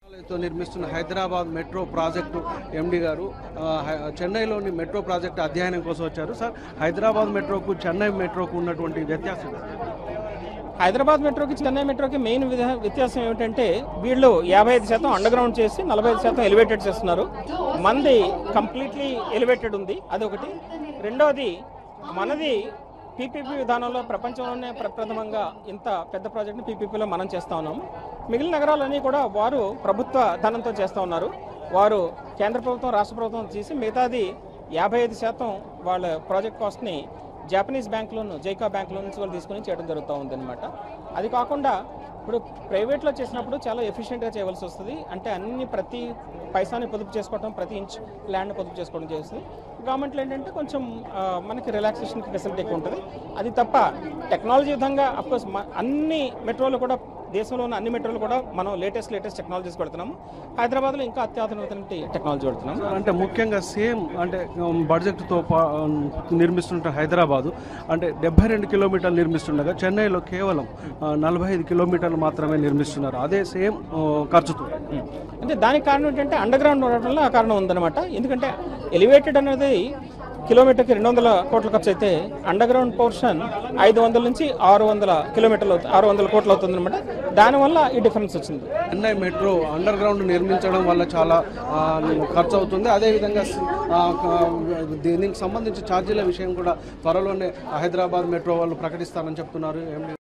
తో నిర్మిస్తున్న Hyderabad metro project ఎండి గారు ఆ, హై- చెన్నైలోని మెట్రో ప్రాజెక్టు అధ్యయనం కోసం వచ్చారు సార్ హైదరాబాద్ మెట్రోకు చెన్నై మెట్రోకు ఉన్నటువంటి వ్యత్యాసం ఏంటి? హైదరాబాద్ మెట్రోకి చెన్నై మెట్రోకి మెయిన్ విధ- వ్యత్యాసం ఏమిటంటే వీళ్ళు యాభై ఐదు శాతం అండర్ గ్రౌండ్ చేసి నలభై ఐదు శాతం ఎలివేటెడ్ చేస్తున్నారు మనది కంప్లీట్లీ ఎలివేటెడ్ ఉంది అదొకటి రెండవది మనది పీపీపీ విధానంలో ప్రపంచంలోనే ప్రప్రథమంగా ఇంత పెద్ద ప్రాజెక్ట్ని పీపీపీలో మనం చేస్తా ఉన్నాము మిగిలిన నగరాలన్నీ కూడా వారు ప్రభుత్వ ధనంతో చేస్తూ ఉన్నారు వారు కేంద్ర ప్రభుత్వం రాష్ట్ర ప్రభుత్వం చేసి మిగతాది యాభై ఐదు శాతం వాళ్ళ ప్రాజెక్ట్ కాస్ట్ని Japanese bank loan JICA bank loan నుంచి వాళ్ళు తీసుకుని చేయడం జరుగుతూ ఉంది అనమాట అది కాకుండా ఇప్పుడు ప్రైవేట్లో చేసినప్పుడు చాలా ఎఫిషియెంట్గా చేయవలసి వస్తుంది అంటే అన్ని ప్రతి పైసాని పొదుపు చేసుకోవడం ప్రతి ఇంచ్ ల్యాండ్ పొదుపు చేసుకోవడం చేస్తుంది గవర్నమెంట్లో ఏంటంటే కొంచెం ఆ, మనకి రిలాక్సేషన్ ఫెసిలిటీ ఎక్కువ ఉంటుంది అది తప్ప టెక్నాలజీ విధంగా అఫ్కోర్స్ అన్ని మెట్రోలు కూడా దేశంలో ఉన్న అన్ని మెట్రోలు కూడా మనం లేటెస్ట్ లేటెస్ట్ టెక్నాలజీస్ పెడుతున్నాము హైదరాబాద్లో ఇంకా అత్యాధునిక టెక్నాలజీ పెడుతున్నాము అంటే ముఖ్యంగా సేమ్ అంటే ఉమ్, బడ్జెట్తో పా- ఉమ్, నిర్మిస్తుంటే హైదరాబాదు అంటే డెబ్బై రెండు కిలోమీటర్లు నిర్మిస్తుండగా చెన్నైలో కేవలం ఆ, నలభై ఐదు కిలోమీటర్లు మాత్రమే నిర్మిస్తున్నారు అదే సేమ్ ఆ, ఖర్చుతో అంటే దానికి కారణం ఏంటంటే అండర్ గ్రౌండ్ ఉండటం వల్ల ఆ కారణం ఉందన్నమాట ఎందుకంటే ఎలివేటెడ్ అనేది కిలోమీటర్కి రెండు వందల కోట్ల ఖర్చు అయితే అండర్ గ్రౌండ్ పోర్షన్ ఐదు వందల నుంచి ఆరు వందల కిలోమీటర్లు అవుతుంది ఆరు వందల కోట్లు అవుతుంది అనమాట దానివల్ల ఈ డిఫరెన్స్ వచ్చింది చెన్నై మెట్రో అండర్ గ్రౌండ్ నిర్మించడం వల్ల చాలా ఆ, ఖర్చు అవుతుంది అదేవిధంగా స్- ఆ, క- దీనికి సంబంధించి ఛార్జీల విషయం కూడా త్వరలోనే హైదరాబాద్ మెట్రో వాళ్ళు ప్రకటిస్తారని చెప్తున్నారు ఏం